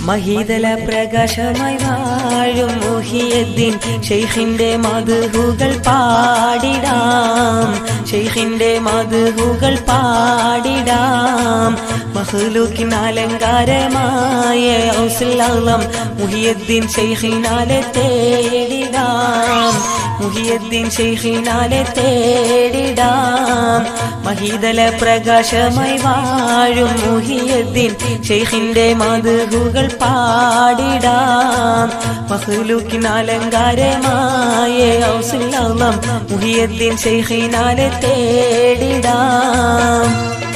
മഹീതല പ്രകാശമായി വാഴും മുഹിയദ്ദീൻ ഷെയ്ഖിന്റെ മധുഹുകൾ പാടിടാം ഷെയ്ഖിന്റെ മധുഹുകൾ പാടിടാം മഹ്ലൂക്കിൻ അലങ്കാരമായ ഔസുല്ലം മുഹിയദ്ദീൻ ഷെയ്ഖിനാലെ തേടിടാം മുഹിയദ്ദീൻ ഷെയ്ഖിനാലെ തേടിടാം മഹീതല പ്രകാശമായി വാഴും മുഹിയദ്ദീൻ ഷെയ്ഖിന്റെ മധുഹുകൾ പാടിടാം മഹ്ലൂക്കിൻ അലങ്കാരമായ ഔസുല്ലം മുഹിയദ്ദീൻ ഷെയ്ഖിനാലെ തേടിടാം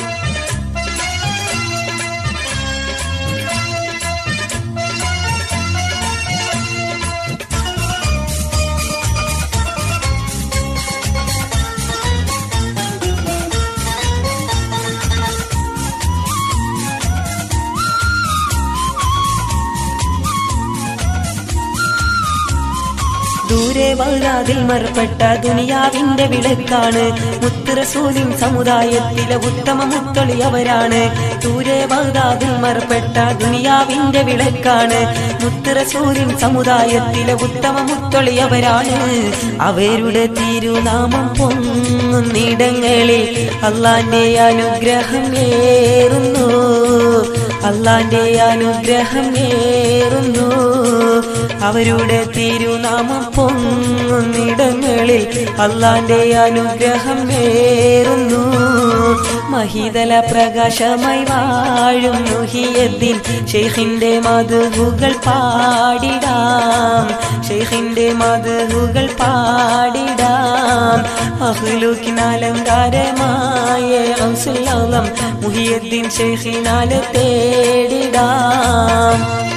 ദൂരെ വല്ലാതിൽ മറപ്പെട്ട ദുനിയാവിന്റെ വിളക്കാണ് മുത്തുറസൂലിൻ സമുദായത്തിലെ ഉത്തമ മുത്തളിയവരാണ് ദൂരെ വല്ലാതിൽ മറപ്പെട്ട ദുനിയാവിന്റെ വിളക്കാണ് മുത്തുറസൂലിൻ സമുദായത്തിലെ ഉത്തമ മുത്തളിയവരാണ് അവരുടെ തിരുനാമം പൊങ്ങുന്നിടങ്ങളിൽ അള്ളാന്റെ അനുഗ്രഹം ഏറുന്നു അള്ളാന്റെ അനുഗ്രഹം ഏറുന്നു അവരുടെ തിരുനാമം പൊങ്ങുന്നിടങ്ങളിൽ അള്ളാന്റെ അനുഗ്രഹം ഏറുന്നു മഹിതല പ്രകാശമായി വാഴും മുഹിയദ്ദീൻ ഷെയ്ഖിന്റെ മധുഹുകൾ പാടിടാം ഷെയ്ഖിന്റെ മധുഹുകൾ പാടിടാം അഹ്ലൂക്കിനാലങ്കാരമായ ഔസുല്ലം മുഹിയദ്ദീൻ ഷെയ്ഖിനാലെ തേടിടാം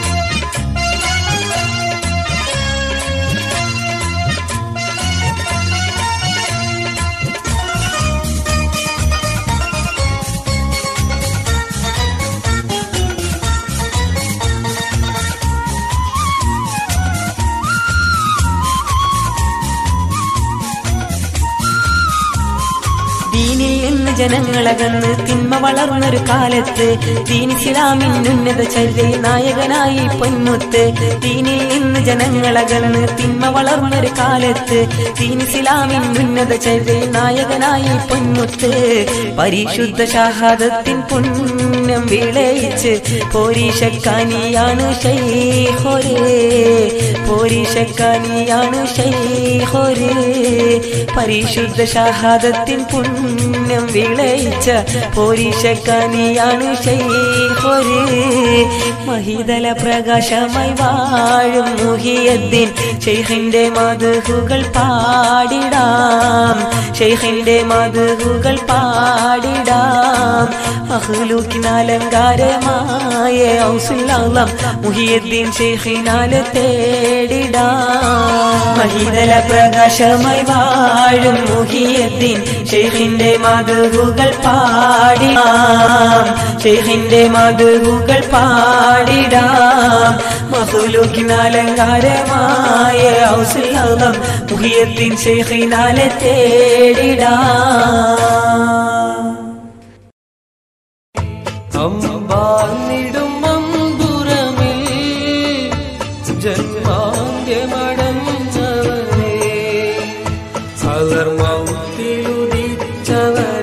ദീനിൽ നിന്ന് ജനങ്ങളകന്ന് തിന്മ വളർന്നൊരു കാലത്ത് ദീൻ ഇസ്ലാമിൻ ഉന്നത ചര്യയിൽ നായകനായി പൊന്മുത്ത് ദീനിൽ നിന്ന് ജനങ്ങളകന്ന് തിന്മ വളർന്നൊരു കാലത്ത് ദീൻ ഇസ്ലാമിൻ ഉന്നത ചര്യയിൽ നായകനായി പൊന്മുത്ത് പരിശുദ്ധ ഷഹാദത്തിൻ പുണ്യം വിളയിച്ച് പോരീശക്കാനിയാണ് ഷൈഹോരേ പോരീശക്കാനിയാണ് ഷൈഹോരേ പരിശുദ്ധ ഷഹാദത്തിൻ പുണ്യം വിളയിച്ച പോരീശക്കാനിയാണ് ഷൈഹോരേ മഹിതല പ്രകാശമായി വാഴും മുഹിയദ്ദീൻ ഷെയ്ഖിന്റെ മധുഹുകൾ പാടിടാം ഷെയ്ഖിന്റെ മധുഹുകൾ പാടിടാം അഹ്ലൂക്കിനാലങ്കാരമായ ഔസുല്ലാം മുഹിയദ്ദീൻ ഷെയ്ഖിനാല് തേടിടാം മഹിതല പ്രകാശമായി വാഴും മുഹിയദ്ദീൻ ഷെയ്ഖിന്റെ മധുഹുകൾ പാടിടാം ഷെയ്ഖിന്റെ മധുഹുകൾ പാടിടാം മഹുലുക്കിനാലങ്കാരമായ ഔസുല്ലാം മുഹിയദ്ദീൻ ഷെയ്ഖിനാലെ തേടിടാം അമ്പാന്നിടും അമ്പുറമിൽ ജന്മാന്ത്യമടഞ്ഞവനെ അലർമൗത്തിലുദിച്ചവനെ